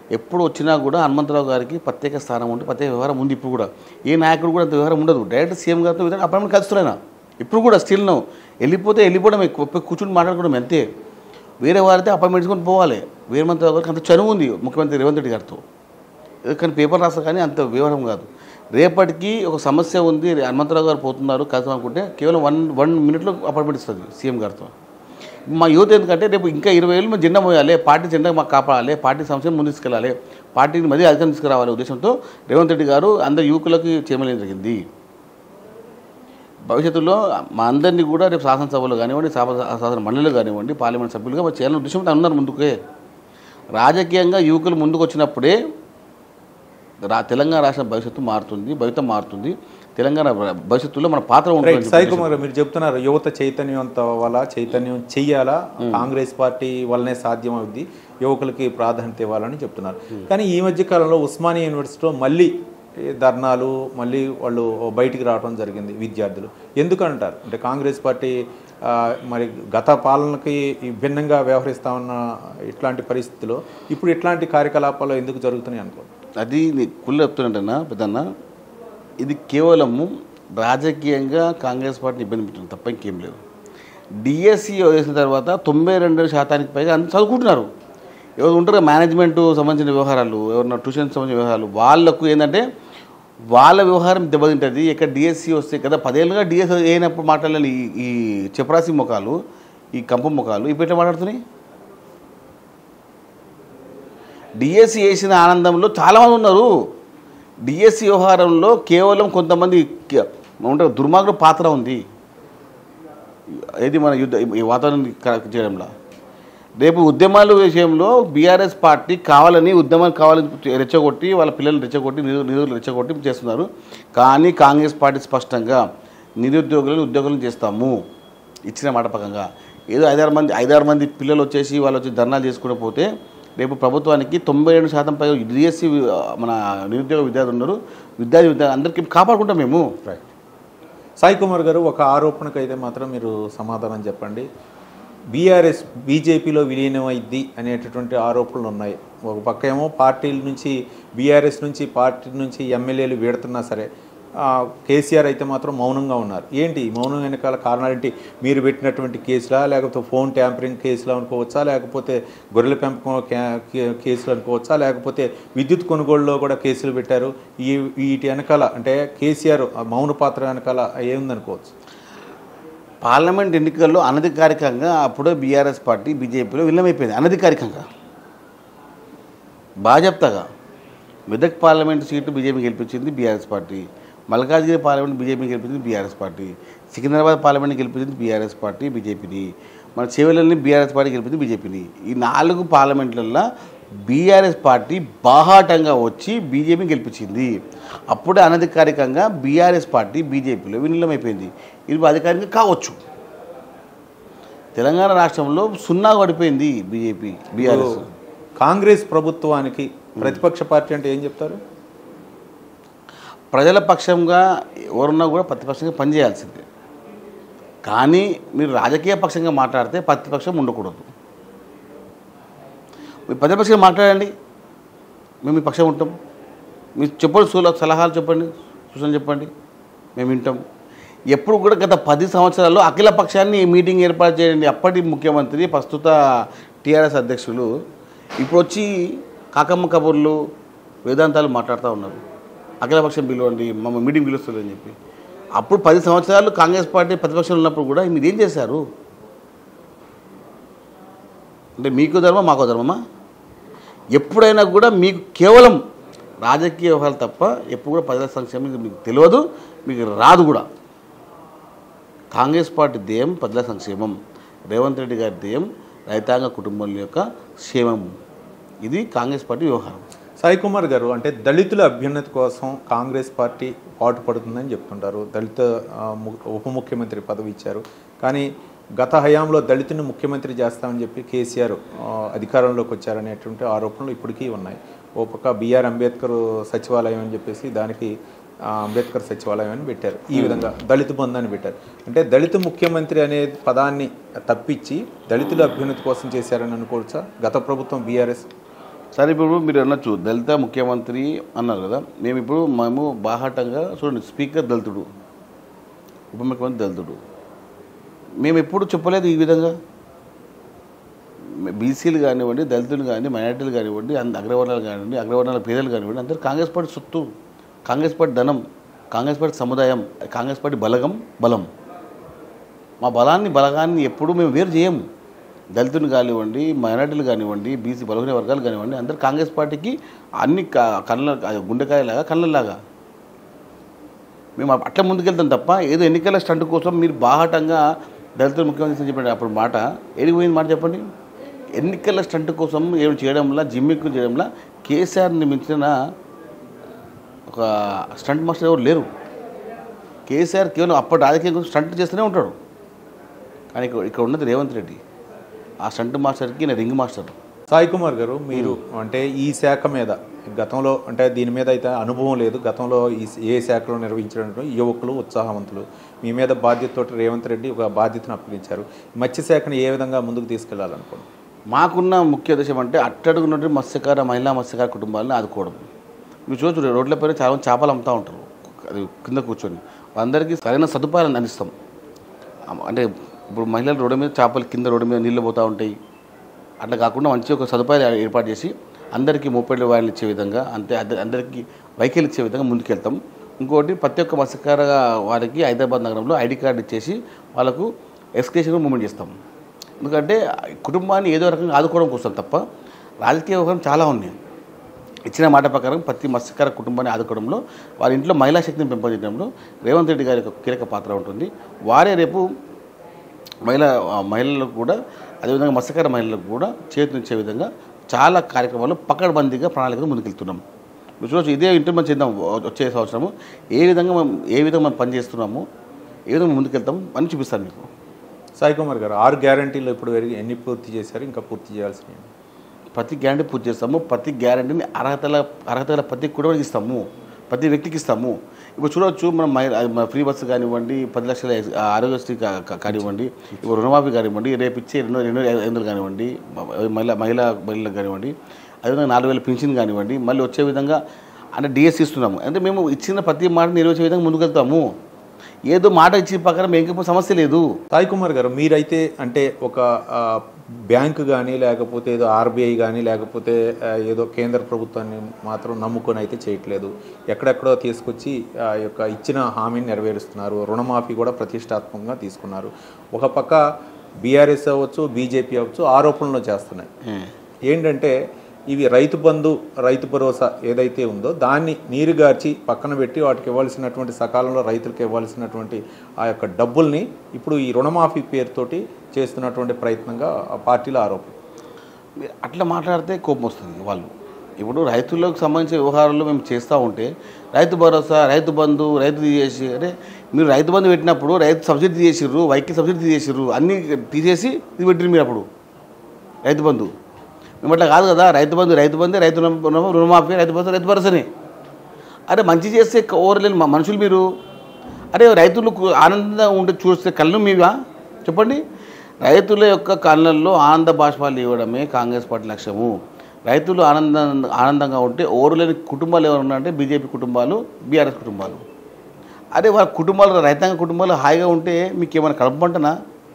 ఎప్పుడు వచ్చినా కూడా హనుమంతరావు గారికి ప్రత్యేక స్థానం ఉంటుంది ప్రత్యేక వ్యవహారం ఉంది ఇప్పుడు కూడా ఏ నాయకుడు కూడా అంత వ్యవహారం ఉండదు డైరెక్ట్ సీఎం గారితో విధానం అపాయింట్మెంట్ కలుస్తున్నాయి ఇప్పుడు కూడా స్టిల్ నో వెళ్ళిపోతే వెళ్ళిపోవడం ఎక్కువ పోయి కూర్చుని మాట్లాడుకోవడం అంతే వేరే వారితో అపాయింట్మెంట్ తీసుకొని పోవాలి వీరమంతరావు గారికి అంత చనువు ఉంది ముఖ్యమంత్రి రేవంత్ రెడ్డి గారితో కానీ పేపర్ రాస్తా కానీ అంత వివరం కాదు రేపటికి ఒక సమస్య ఉంది హనుమంతరావు గారు పోతున్నారు కలిసి అనుకుంటే కేవలం వన్ వన్ మినిట్లో అపాయింట్మెంట్ ఇస్తుంది సీఎం గారితో మా యూత్ ఎందుకంటే రేపు ఇంకా ఇరవై ఏళ్ళు మేము జెండా మోయాలి పార్టీ జెండా మాకు కాపాడాలి పార్టీ సమస్యను ముందు తీసుకెళ్ళాలి పార్టీని మళ్ళీ అధికారం తీసుకురావాలి ఉద్దేశంతో రేవంత్ రెడ్డి గారు అందరు యువకులకి చేయమని జరిగింది భవిష్యత్తులో మా అందరినీ కూడా రేపు శాసనసభలో కానివ్వండి శాసన శాసన మండలిలో కానివ్వండి పార్లమెంట్ సభ్యులుగా మరి చేయాలని ఉద్దేశంతో ఉన్నారు ముందుకే రాజకీయంగా యువకులు ముందుకు వచ్చినప్పుడే రా తెలంగాణ రాష్ట్ర భవిష్యత్తు మారుతుంది భవితం మారుతుంది తెలంగాణ భవిష్యత్తులో మన పాత్ర రైట్ ఉంటుంది సాయి కుమార్ మీరు చెప్తున్నారు యువత చైతన్యవంతం వల్ల చైతన్యం చెయ్యాలా కాంగ్రెస్ పార్టీ వల్లనే సాధ్యం అవుద్ది యువకులకి ప్రాధాన్యత ఇవ్వాలని చెప్తున్నారు కానీ ఈ మధ్య కాలంలో ఉస్మానియా యూనివర్సిటీలో మళ్ళీ ఈ ధర్నాలు మళ్ళీ వాళ్ళు బయటికి రావడం జరిగింది విద్యార్థులు ఎందుకంటారు అంటే కాంగ్రెస్ పార్టీ ఆ, మరి గత పాలనకి ఈ భిన్నంగా వ్యవహరిస్తా ఉన్న ఇట్లాంటి పరిస్థితిలో ఇప్పుడు ఇట్లాంటి కార్యకలాపాలు ఎందుకు జరుగుతున్నాయి అనుకో అది కుళ్ళు చెప్తున్నట్టన్నా పెద్దన్న ఇది కేవలము రాజకీయంగా కాంగ్రెస్ పార్టీని ఇబ్బంది పెట్టింది తప్ప ఇంకేం లేదు డిఎస్సి వేసిన తర్వాత తొంభై రెండు శాతానికి పైగా అందరూ చదువుకుంటున్నారు ఎవరు ఉంటారు మేనేజ్మెంట్ సంబంధించిన వ్యవహారాలు ఎవరన్నా ట్యూషన్ సంబంధించిన వ్యవహారాలు వాళ్ళకు ఏంటంటే వాళ్ళ వ్యవహారం దెబ్బతింటుంది ఇక్కడ డిఎస్సి వస్తే కదా పదేళ్ళుగా డిఎస్సి అయినప్పుడు మాట్లాడాలి ఈ ఈ చెపరాసి ముఖాలు ఈ కంప ముఖాలు ఇప్పుడు ఎట్లా మాట్లాడుతున్నాయి డిఎస్సి వేసిన ఆనందంలో చాలామంది ఉన్నారు డిఎస్సి వ్యవహారంలో కేవలం కొంతమంది క- ఉంటారు దుర్మార్గుల పాత్ర ఉంది ఏది మన యుద్ధ ఈ వాతావరణం కరెక్ట్ చేయడంలో రేపు ఉద్యమాల విషయంలో బీఆర్ఎస్ పార్టీ కావాలని ఉద్యమాలు కావాలని రెచ్చగొట్టి వాళ్ళ పిల్లల్ని రెచ్చగొట్టి నిరు నిరువులు రెచ్చగొట్టి చేస్తున్నారు కానీ కాంగ్రెస్ పార్టీ స్పష్టంగా నిరుద్యోగులను ఉద్యోగులను చేస్తాము ఇచ్చిన మాట పకంగా ఏదో ఐదారు మంది ఐదారు మంది పిల్లలు వచ్చేసి వాళ్ళు వచ్చి ధర్నాలు చేసుకుంటూ పోతే రేపు ప్రభుత్వానికి తొంభై ఏడు శాతం పై డిఎస్సి మన నిరుద్యోగ విద్యార్థులు ఉన్నారు విద్యార్థి విద్యార్థి అందరికీ కాపాడుకుంటాం మేము రైట్ సాయి కుమార్ గారు ఒక ఆరోపణకు అయితే మాత్రం మీరు సమాధానం చెప్పండి బీఆర్ఎస్ బీజేపీలో విలీనం అయింది అనేటటువంటి ఆరోపణలు ఉన్నాయి ఒక పక్క ఏమో పార్టీల నుంచి బీఆర్ఎస్ నుంచి పార్టీ నుంచి ఎమ్మెల్యేలు వీడుతున్నా సరే ఆ, కేసీఆర్ అయితే మాత్రం మౌనంగా ఉన్నారు ఏంటి ఈ మౌనం వెనకాల కారణాలు ఏంటి మీరు పెట్టినటువంటి కేసులా లేకపోతే ఫోన్ ట్యాంపరింగ్ కేసులు అనుకోవచ్చా లేకపోతే గొర్రెల పెంపకం కే- కే- కేసులు అనుకోవచ్చా లేకపోతే విద్యుత్ కొనుగోలులో కూడా కేసులు పెట్టారు ఈ వీటి వెనకాల అంటే కేసీఆర్ ఆ మౌన పాత్ర వెనకాల ఏముందనుకోవచ్చు పార్లమెంట్ ఎన్నికల్లో అనధికారికంగా అప్పుడే బీఆర్ఎస్ పార్టీ బీజేపీలో విలీనమైపోయింది అనధికారికంగా బాగా చెప్తాగా మెదక్ పార్లమెంట్ సీటు బీజేపీ గెలిపించింది BRS party Malkajgiri parliament BJP గెలిపించింది బీఆర్ఎస్ పార్టీ సికింద్రాబాద్ పార్లమెంట్ గెలిపించింది బీఆర్ఎస్ పార్టీ బీజేపీని మన చేవెళ్ళని బీఆర్ఎస్ పార్టీ గెలిపించింది బీజేపీని ఈ నాలుగు పార్లమెంట్లలో బీఆర్ఎస్ పార్టీ బాహాటంగా వచ్చి బీజేపీ గెలిపించింది అప్పుడే అనధికారికంగా బీఆర్ఎస్ పార్టీ బీజేపీలో విలీనమైపోయింది ఇది అధికారికంగా కావచ్చు తెలంగాణ రాష్ట్రంలో సున్నా పడిపోయింది బీజేపీ బీఆర్ఎస్ కాంగ్రెస్ ప్రభుత్వానికి ప్రతిపక్ష పార్టీ అంటే ఏం చెప్తారు ప్రజల పక్షంగా ఎవరున్నా కూడా ప్రతిపక్షంగా పనిచేయాల్సిందే కానీ మీరు రాజకీయ పక్షంగా మాట్లాడితే ప్రతిపక్షం ఉండకూడదు మీరు ప్రతిపక్షంగా మాట్లాడండి మేము మీ పక్షం ఉంటాం మీరు చెప్పండి సూల సలహాలు చెప్పండి సూచనలు చెప్పండి మేము వింటాం ఎప్పుడు కూడా గత పది సంవత్సరాల్లో అఖిల పక్షాన్ని మీటింగ్ ఏర్పాటు చేయండి అప్పటి ముఖ్యమంత్రి ప్రస్తుత టీఆర్ఎస్ అధ్యక్షులు ఇప్పుడు వచ్చి కాకమ్మ కబుర్లు వేదాంతాలు మాట్లాడుతూ ఉన్నారు అఖిలపక్షం పిలవండి మమ్మ మీటింగ్ పిలుస్తుంది అని చెప్పి అప్పుడు పది సంవత్సరాలు కాంగ్రెస్ పార్టీ ప్రతిపక్షంలో ఉన్నప్పుడు కూడా మీరు ఏం చేశారు అంటే మీకు ధర్మం మాకో ధర్మమా ఎప్పుడైనా కూడా మీకు కేవలం రాజకీయ వ్యవహారాలు తప్ప ఎప్పుడు కూడా ప్రజల సంక్షేమం మీకు తెలియదు మీకు రాదు కూడా కాంగ్రెస్ పార్టీ ధ్యేయం ప్రజల సంక్షేమం రేవంత్ రెడ్డి గారి ధ్యేయం రైతాంగ కుటుంబం యొక్క క్షేమం ఇది కాంగ్రెస్ పార్టీ వ్యవహారం సాయి కుమార్ గారు అంటే దళితుల అభ్యున్నతి కోసం కాంగ్రెస్ పార్టీ పాటుపడుతుందని చెప్తుంటారు దళిత ఆ, ము- ఉప ముఖ్యమంత్రి పదవి ఇచ్చారు కానీ గత హయాంలో దళితుని ముఖ్యమంత్రి చేస్తామని చెప్పి కేసీఆర్ ఆ, అధికారంలోకి వచ్చారనేటువంటి ఆరోపణలు ఇప్పటికీ ఉన్నాయి ఓ పక్క బిఆర్ అంబేద్కర్ సచివాలయం అని చెప్పేసి దానికి ఆ, అంబేద్కర్ సచివాలయం అని పెట్టారు ఈ విధంగా దళిత బంధు అని పెట్టారు అంటే దళిత ముఖ్యమంత్రి అనే పదాన్ని తప్పించి దళితుల అభ్యున్నతి కోసం చేశారని అనుకోవచ్చా గత ప్రభుత్వం బీఆర్ఎస్ సరే ఇప్పుడు మీరు అనొచ్చు దళిత ముఖ్యమంత్రి అన్నారు కదా మేము ఇప్పుడు మేము బాహాటంగా చూడండి స్పీకర్ దళితుడు ఉప ముఖ్యమంత్రి దళితుడు మేము ఎప్పుడు చెప్పలేదు ఈ విధంగా బీసీలు కానివ్వండి దళితులు కానివ్వండి మైనార్టీలు కానివ్వండి అంద అగ్రవర్ణాలు కానివ్వండి అగ్రవర్ణాల పేదలు కానివ్వండి అందరూ కాంగ్రెస్ పార్టీ సొత్తు కాంగ్రెస్ పార్టీ ధనం కాంగ్రెస్ పార్టీ సముదాయం కాంగ్రెస్ పార్టీ బలగం బలం మా బలాన్ని బలగాన్ని ఎప్పుడూ మేము వేరు చేయము దళితులు కానివ్వండి మైనార్టీలు కానివ్వండి బీసీ బలహీన వర్గాలు కానివ్వండి అందరూ కాంగ్రెస్ పార్టీకి అన్ని క- కళ్ళ గుండెకాయలాగా కళ్ళలాగా మేము అట్లా ముందుకెళ్తాం తప్ప ఏదో ఎన్నికల స్టంట్ కోసం మీరు బాహటంగా దళితులు ముఖ్యమంత్రి చెప్పండి అప్పుడు మాట ఏడిపోయింది మాట చెప్పండి ఎన్నికల స్టంట్ కోసం ఏం చేయడంలో జిమ్మిక్కు చేయడంలో కేసీఆర్ని మించిన ఒక స్టంట్ మాస్టర్ ఎవరు లేరు కేసీఆర్ కేవలం అప్పటి రాజకీయం కోసం స్టంట్ చేస్తూనే ఉంటాడు కానీ ఇక్కడ ఇక్కడ ఉన్నది రేవంత్ రెడ్డి ఆ స్టంట్ మాస్టర్కి నేను రింగ్ మాస్టర్ సాయి కుమార్ గారు మీరు అంటే ఈ శాఖ మీద గతంలో అంటే దీని మీద అయితే అనుభవం లేదు గతంలో ఈ ఏ శాఖలో నిర్వహించిన యువకులు ఉత్సాహవంతులు మీ మీద బాధ్యతతో రేవంత్ రెడ్డి ఒక బాధ్యతను అప్పగించారు మత్స్య శాఖను ఏ విధంగా ముందుకు తీసుకెళ్లాలనుకోండి మాకున్న ముఖ్య ఉద్దేశం అంటే అట్టడుగున్నటువంటి మత్స్యకార మహిళా మత్స్యకార కుటుంబాలను ఆదుకోవడం మీరు చూడచ్చు రోడ్ల పైన చాలా మంది చేపలు అమ్ముతూ ఉంటారు అది కింద కూర్చొని అందరికీ సరైన సదుపాయాలను అందిస్తాం అమ్మ- అంటే ఇప్పుడు మహిళలు రోడ్డు మీద చేపలు కింద రోడ్డు మీద నీళ్ళు పోతూ ఉంటాయి అట్లా కాకుండా మంచి ఒక సదుపాయాలు ఏర్పాటు చేసి అందరికీ మోపెడ్ల వాయిలు ఇచ్చే విధంగా అంతే అద- అందరికీ వెహికల్ ఇచ్చే విధంగా ముందుకెళ్తాం ఇంకోటి ప్రతి ఒక్క మత్స్యకార వారికి హైదరాబాద్ నగరంలో ఐడి కార్డు ఇచ్చేసి వాళ్ళకు ఎక్స్కేషన్ మూమెంట్ చేస్తాం ఎందుకంటే కుటుంబాన్ని ఏదో రకంగా ఆదుకోవడం కోసం తప్ప రాజకీయ వ్యవహారం చాలా ఉన్నాయి ఇచ్చిన మాట ప్రకారం ప్రతి మత్స్యకార కుటుంబాన్ని ఆదుకోవడంలో వారి ఇంట్లో మహిళా శక్తిని పెంపొందడంలో రేవంత్ రెడ్డి గారి యొక్క కీలక పాత్ర ఉంటుంది వారే రేపు మహిళ ఆ మహిళలకు కూడా అదేవిధంగా మత్స్యకార మహిళలకు కూడా చేతినిచ్చే విధంగా చాలా కార్యక్రమాలు పకడ్బందీగా ప్రణాళికతో ముందుకెళ్తున్నాం మీరు చూడవచ్చు ఇదే ఇంటర్మెంట్ చేద్దాం వచ్చే సంవత్సరము ఏ విధంగా మనం ఏ విధంగా మనం పనిచేస్తున్నాము ఏ విధంగా ముందుకెళ్తాం అని చూపిస్తాను మీకు సాయి కుమార్ గారు ఆరు గ్యారంటీలు ఇప్పుడు వరకు ఎన్ని పూర్తి చేశారు ఇంకా పూర్తి చేయాల్సినవి ప్రతి గ్యారంటీ పూర్తి చేస్తాము ప్రతి గ్యారంటీని అర్హతల అర్హతల ప్రతి కుటుంబానికి ఇస్తాము ప్రతి వ్యక్తికి ఇస్తాము ఇప్పుడు చూడవచ్చు మనం మై- మన ఫ్రీ బస్సు కానివ్వండి పది లక్షల ఎక్స్- ఆ ఆరోగ్యశ్రీ కా- కా- కానివ్వండి ఇప్పుడు రుణమాఫీ కానివ్వండి రేపు ఇచ్చే రెండు రెండు ఐదు వందలు కానివ్వండి మ- మహిళా మహిళా మహిళలకు కానివ్వండి అదేవిధంగా నాలుగు వేల పింఛన్ కానివ్వండి మళ్ళీ వచ్చే విధంగా అంటే డిఎస్ ఇస్తున్నాము అంటే మేము ఇచ్చిన ప్రతి మాట నెరవేర్చే విధంగా ముందుకెళ్తాము ఏదో మాట ఇచ్చిన ప్రకారం ఇంకేమో సమస్య లేదు సాయి కుమార్ గారు మీరైతే అంటే ఒక ఆ, బ్యాంకు కానీ లేకపోతే ఏదో ఆర్బీఐ కానీ లేకపోతే ఆ, ఏదో కేంద్ర ప్రభుత్వాన్ని మాత్రం నమ్ముకొని అయితే చేయట్లేదు ఎక్కడెక్కడో తీసుకొచ్చి ఆ యొక్క ఇచ్చిన హామీని నెరవేరుస్తున్నారు రుణమాఫీ కూడా ప్రతిష్టాత్మకంగా తీసుకున్నారు ఒక పక్క బీఆర్ఎస్ అవ్వచ్చు బీజేపీ అవ్వచ్చు ఆరోపణలు చేస్తున్నాయి ఏంటంటే ఇవి రైతు బంధు రైతు భరోసా ఏదైతే ఉందో దాన్ని నీరుగార్చి పక్కన పెట్టి వాటికి ఇవ్వాల్సినటువంటి సకాలంలో రైతులకు ఇవ్వాల్సినటువంటి ఆ యొక్క డబ్బుల్ని ఇప్పుడు ఈ రుణమాఫీ పేరుతోటి చేస్తున్నటువంటి ప్రయత్నంగా ఆ పార్టీల ఆరోపణ మీరు అట్లా మాట్లాడితే కోపం వస్తుంది వాళ్ళు ఇప్పుడు రైతులకు సంబంధించిన వ్యవహారాలు మేము చేస్తూ ఉంటే రైతు భరోసా రైతు బంధు రైతు తీసేసి అంటే మీరు రైతు బంధు పెట్టినప్పుడు రైతు సబ్సిడీ తీసేసిర్రు వెహికల్ సబ్సిడీ తీసేసిర్రు అన్నీ తీసేసి ఇది పెట్టిరు మీరు అప్పుడు రైతు బంధు మేము అట్లా కాదు కదా రైతు బంధు రైతు బంధు రైతు రుణ- రుణ- రుణమాఫీ రైతు భరోసా రైతు భరోసానే అరే మంచి చేస్తే ఓవర్లేని మనుషులు మీరు అరే రైతులకు ఆనందంగా ఉంటే చూస్తే కళ్ళు మీవా చెప్పండి రైతుల యొక్క కళ్ళల్లో ఆనంద బాష్పాలు ఇవ్వడమే కాంగ్రెస్ పార్టీ లక్ష్యము రైతులు ఆనందం ఆనందంగా ఉంటే ఓరులేని కుటుంబాలు ఎవరు ఉన్నారంటే బీజేపీ కుటుంబాలు బీఆర్ఎస్ కుటుంబాలు అదే వాళ్ళ కుటుంబాలు రైతాంగ కుటుంబాలు హాయిగా ఉంటే మీకు ఏమైనా కడపమంటనా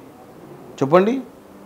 చెప్పండి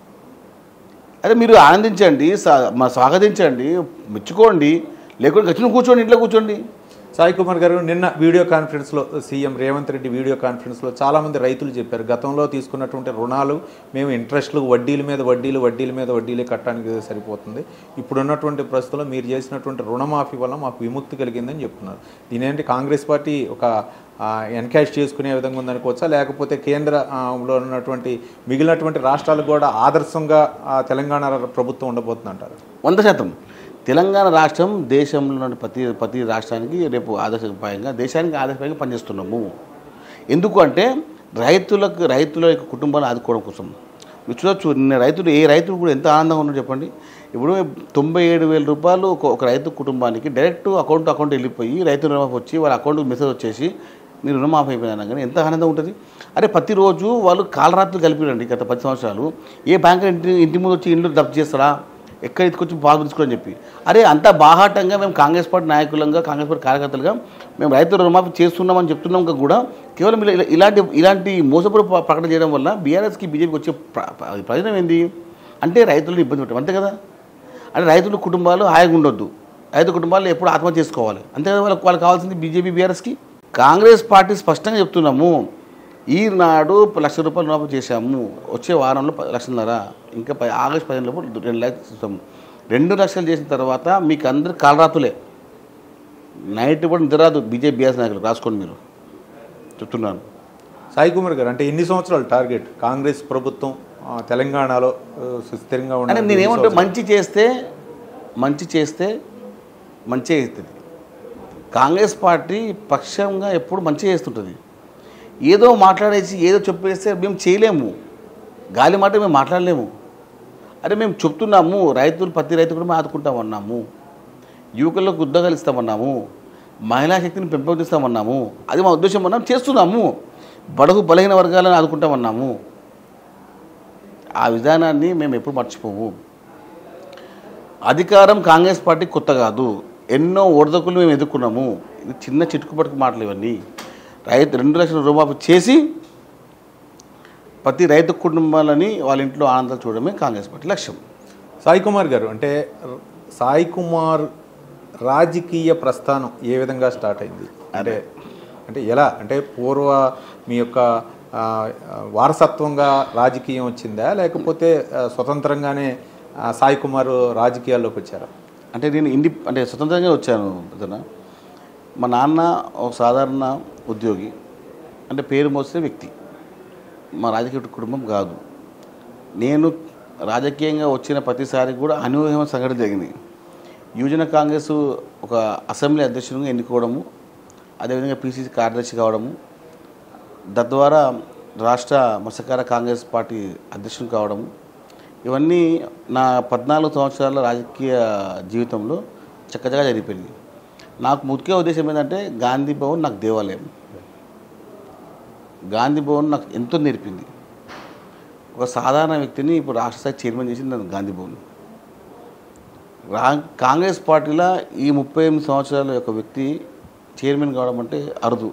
అదే మీరు ఆనందించండి సా- మా స్వాగతించండి మెచ్చుకోండి లేకుంటే గచ్చిన కూర్చోండి ఇంట్లో కూర్చోండి సాయి కుమార్ గారు నిన్న వీడియో కాన్ఫరెన్స్లో సీఎం రేవంత్ రెడ్డి వీడియో కాన్ఫరెన్స్లో చాలామంది రైతులు చెప్పారు గతంలో తీసుకున్నటువంటి రుణాలు మేము ఇంట్రెస్ట్లు వడ్డీల మీద వడ్డీలు వడ్డీల మీద వడ్డీలే కట్టడానికి సరిపోతుంది ఇప్పుడు ఉన్నటువంటి ప్రస్తుతంలో మీరు చేసినటువంటి రుణమాఫీ వల్ల మాకు విముక్తి కలిగిందని చెప్తున్నారు దీనేంటి కాంగ్రెస్ పార్టీ ఒక ఎన్కాష్ చేసుకునే విధంగా ఉందనుకోవచ్చా లేకపోతే కేంద్ర ఆ, లో ఉన్నటువంటి మిగిలినటువంటి రాష్ట్రాలకు కూడా ఆదర్శంగా ఆ, తెలంగాణ ప్రభుత్వం ఉండబోతుంది అంటారు వంద శాతం తెలంగాణ రాష్ట్రం దేశంలో ఉన్న ప్రతి ప్రతి రాష్ట్రానికి రేపు ఆదర్శప్రాయంగా దేశానికి ఆదర్శప్రాయంగా పనిచేస్తున్నాము ఎందుకు అంటే రైతులకు రైతుల యొక్క కుటుంబాన్ని ఆదుకోవడం కోసం మీరు చూడొచ్చు నిన్న రైతులు ఏ రైతులు కూడా ఎంత ఆనందంగా ఉన్నారో చెప్పండి ఇప్పుడు తొంభై ఏడు వేల రూపాయలు ఒక ఒక రైతు కుటుంబానికి డైరెక్ట్ అకౌంట్ అకౌంట్ వెళ్ళిపోయి రైతు రుణమాఫీ వచ్చి వాళ్ళ అకౌంట్కి మెసేజ్ వచ్చేసి మీరు రుణమాఫీ అయిపోయినా కానీ ఎంత ఆనందం ఉంటుంది అరే ప్రతిరోజు వాళ్ళు కాలరాత్రులు కలిపిరండి గత పది సంవత్సరాలు ఏ బ్యాంక్ ఇంటి ఇంటి ముందు వచ్చి ఇండ్లు డబ్బు చేస్తారా ఎక్కడ ఎత్తుకొచ్చి బాగా తీసుకోని చెప్పి అరే అంత బాహాటంగా మేము కాంగ్రెస్ పార్టీ నాయకులంగా కాంగ్రెస్ పార్టీ కార్యకర్తలుగా మేము రైతు రుణమాఫీ చేస్తున్నామని చెప్తున్నాం కూడా కేవలం ఇలా- ఇలా- ఇలాంటి ఇలాంటి మోసపూర్ ప్ర- ప్రకటన చేయడం వల్ల బీఆర్ఎస్కి బీజేపీకి వచ్చే ప్ర- ప్ర- ప్రయోజనం ఏంది అంటే రైతులను ఇబ్బంది పెట్టడం అంతే కదా అంటే రైతుల కుటుంబాలు హాయిగా ఉండొద్దు రైతు కుటుంబాలు ఎప్పుడు ఆత్మహత్య చేసుకోవాలి అంతే కదా వాళ్ళకి వాళ్ళకి కావాల్సింది బీజేపీ బీఆర్ఎస్కి కాంగ్రెస్ పార్టీ స్పష్టంగా చెప్తున్నాము ఈనాడు లక్ష రూపాయలు రుణమాఫీ చేశాము వచ్చే వారంలో ప- లక్షన్నర ఇంకా ప- ఆగస్టు పదిహేను లోపు రెండు లక్షలు ఇస్తాము రెండు లక్షలు చేసిన తర్వాత మీకు అందరు కాలరాతులే నైట్ కూడా నిద్రరాదు బీజేపీ బీఆర్ఎస్ నాయకులు రాసుకోండి మీరు చెప్తున్నాను సాయి కుమార్ గారు అంటే ఎన్ని సంవత్సరాలు టార్గెట్ కాంగ్రెస్ ప్రభుత్వం ఆ, తెలంగాణలో ఆ, సుస్థిరంగా అంటే ఉండాలి నేనేమంటా మంచి చేస్తే మంచి చేస్తే మంచి అవుతుంది కాంగ్రెస్ పార్టీ పక్షంగా ఎప్పుడు మంచి చేస్తుంటుంది ఏదో మాట్లాడేసి ఏదో చెప్పేస్తే మేము చేయలేము గాలి మాట మేము మాట్లాడలేము అరే మేము చెప్తున్నాము రైతులు ప్రతి రైతు కూడా మేము ఆదుకుంటామన్నాము యువకులకు ఉద్యోగాలు ఇస్తామన్నాము మహిళా శక్తిని పెంపొందిస్తామన్నాము అది మా ఉద్దేశం అన్నాం చేస్తున్నాము బడుగు బలహీన వర్గాలను ఆదుకుంటామన్నాము ఆ విధానాన్ని మేము ఎప్పుడు మర్చిపోము అధికారం కాంగ్రెస్ పార్టీ కొత్త కాదు ఎన్నో ఒడదకులు మేము ఎదుర్కొన్నాము ఇది చిన్న చిటుకు పట్టుకు మాటలు ఇవన్నీ రైతు రెండు లక్షల రుణమాఫీ చేసి ప్రతి రైతు కుటుంబాలని వాళ్ళ ఇంట్లో ఆనందాలు చూడడమే కాంగ్రెస్ పార్టీ లక్ష్యం సాయి కుమార్ గారు అంటే సాయి కుమార్ రాజకీయ ప్రస్థానం ఏ విధంగా స్టార్ట్ అయింది అంటే అంటే ఎలా అంటే పూర్వ మీ యొక్క ఆ, వారసత్వంగా రాజకీయం వచ్చిందా లేకపోతే ఆ, స్వతంత్రంగానే ఆ, సాయి కుమార్ రాజకీయాల్లోకి వచ్చారా అంటే నేను ఇండి అంటే స్వతంత్రంగా వచ్చాను పెద్దన మా నాన్న ఒక సాధారణ ఉద్యోగి అంటే పేరు మోసే వ్యక్తి మా రాజకీయ కుటుంబం కాదు నేను రాజకీయంగా వచ్చిన ప్రతిసారి కూడా అనూహ్యమైన సంఘటన జరిగింది యువజన కాంగ్రెస్ ఒక అసెంబ్లీ అధ్యక్షునిగా ఎన్నుకోవడము అదేవిధంగా పిసిసి కార్యదర్శి కావడము తద్వారా రాష్ట్ర మత్స్యకార కాంగ్రెస్ పార్టీ అధ్యక్షుని కావడము ఇవన్నీ నా పద్నాలుగు సంవత్సరాల రాజకీయ జీవితంలో చక్కచగా జరిగిపోయింది నాకు ముఖ్య ఉద్దేశం ఏంటంటే గాంధీ భవన్ నాకు దేవాలయం గాంధీ భవన్ నాకు ఎంతో నేర్పింది ఒక సాధారణ వ్యక్తిని ఇప్పుడు రాష్ట్ర స్థాయి చైర్మన్ చేసింది నన్ను గాంధీ భవన్ రా కాంగ్రెస్ పార్టీలో ఈ ముప్పై ఎనిమిది సంవత్సరాల యొక్క వ్యక్తి చైర్మన్ కావడం అంటే అరుదు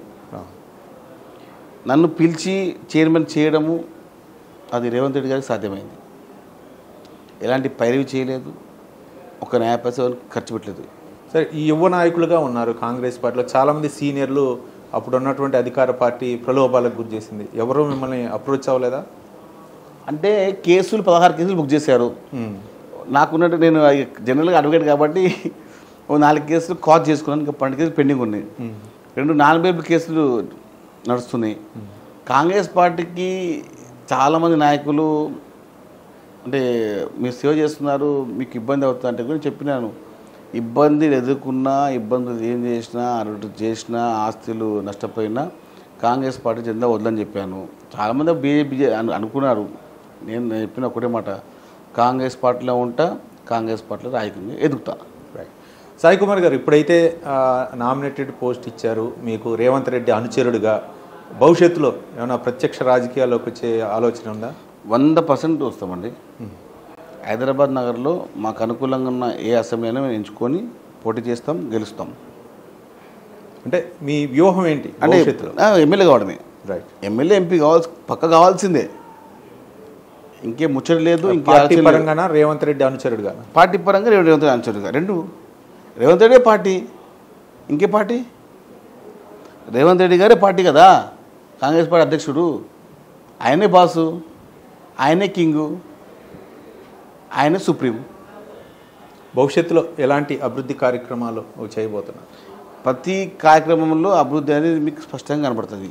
నన్ను పిలిచి చైర్మన్ చేయడము అది రేవంత్ రెడ్డి గారికి సాధ్యమైంది ఎలాంటి పైరవి చేయలేదు ఒక న్యాయ పైసా ఖర్చు పెట్టలేదు సరే ఈ యువ నాయకులుగా ఉన్నారు కాంగ్రెస్ పార్టీలో చాలామంది సీనియర్లు అప్పుడు ఉన్నటువంటి అధికార పార్టీ ప్రలోభాలకు గురి చేసింది ఎవరు మిమ్మల్ని అప్రోచ్ అవ్వలేదా అంటే కేసులు పదహారు కేసులు బుక్ చేశారు ఉమ్. నాకున్నట్టు నేను జనరల్గా అడ్వకేట్ కాబట్టి ఓ నాలుగు కేసులు కాజ్ చేసుకున్నాను ఇంకా పన్నెండు కేసులు పెండింగ్ ఉన్నాయి ఉమ్. రెండు నాన్ బేబుల్ కేసులు నడుస్తున్నాయి కాంగ్రెస్ పార్టీకి చాలామంది నాయకులు అంటే మీరు సేవ చేస్తున్నారు మీకు ఇబ్బంది అవుతుంది అంటే కూడా చెప్పినాను ఇబ్బందులు ఎదుర్కొన్నా ఇబ్బందులు ఏం చేసినా అటు చేసినా ఆస్తులు నష్టపోయినా కాంగ్రెస్ పార్టీ చెందా వద్దని చెప్పాను చాలామంది బీజేపీ అనుకున్నారు నేను చెప్పిన ఒకటే మాట కాంగ్రెస్ పార్టీలో ఉంటా కాంగ్రెస్ పార్టీలో రాయకుండా ఎదుగుతా రైట్ సాయి కుమార్ గారు ఇప్పుడైతే నామినేటెడ్ పోస్ట్ ఇచ్చారు మీకు రేవంత్ రెడ్డి అనుచరుడుగా భవిష్యత్తులో ఏమైనా ప్రత్యక్ష రాజకీయాల్లోకి వచ్చే ఆలోచన ఉందా వంద పర్సెంట్ వస్తామండి హైదరాబాద్ నగర్లో మాకు అనుకూలంగా ఉన్న ఏ అసెంబ్లీ అయినా మేము ఎంచుకొని పోటీ చేస్తాం గెలుస్తాం అంటే మీ వ్యూహం ఏంటి అంటే భవిష్యత్తులో ఆ, ఎమ్మెల్యే కావడమే రైట్ ఎమ్మెల్యే ఎంపీ కావాల్సి పక్క కావాల్సిందే ఇంకే ముచ్చట లేదు ఇంకే పార్టీ ఆలోచన లేదు. పరంగానా రేవంత్ రెడ్డి అనుచరుడుగా పార్టీ పరంగా రేవంత్ రేవంత్ రెడ్డి అనుచరుడుగా రెండు రేవంత్ రెడ్డి పార్టీ ఇంకే పార్టీ రేవంత్ రెడ్డి గారే పార్టీ కదా కాంగ్రెస్ పార్టీ అధ్యక్షుడు ఆయనే బాసు ఆయనే కింగు ఆయనే సుప్రీం భవిష్యత్తులో ఎలాంటి అభివృద్ధి కార్యక్రమాలు చేయబోతున్నారు ప్రతి కార్యక్రమంలో అభివృద్ధి అనేది మీకు స్పష్టంగా కనబడుతుంది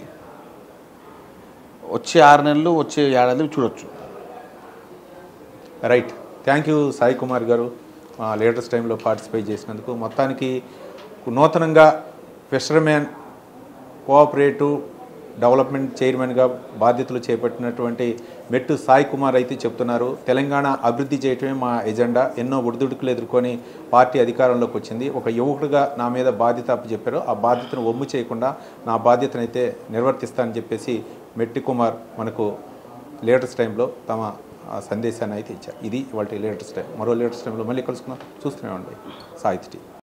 వచ్చే ఆరు నెలలు వచ్చే ఏడాది చూడొచ్చు right thank you Sai Kumar గారు లేటెస్ట్ టైంలో పార్టిసిపేట్ చేసినందుకు మొత్తానికి నూతనంగా ఫిషర్మెన్ కోఆపరేటివ్ డెవలప్మెంట్ చైర్మన్గా బాధ్యతలు చేపట్టినటువంటి మెట్టు సాయి కుమార్ అయితే చెప్తున్నారు తెలంగాణ అభివృద్ధి చేయటమే మా ఎజెండా ఎన్నో ఒడిదుడుకులు ఎదుర్కొని పార్టీ అధికారంలోకి వచ్చింది ఒక యువకుడిగా నా మీద బాధ్యత అప్పచెప్పారు ఆ బాధ్యతను ఒమ్ము చేయకుండా నా బాధ్యతనైతే నిర్వర్తిస్తానని చెప్పేసి మెట్టి కుమార్ మనకు లేటెస్ట్ టైంలో తమ ఆ సందేశాన్ని అయితే ఇచ్చారు ఇది వాళ్ళ లేటెస్ట్ టైం మరో లేటెస్ట్ టైంలో మళ్ళీ కలుసుకుందాం చూస్తూనే ఉండండి సాహిత్య టీవీ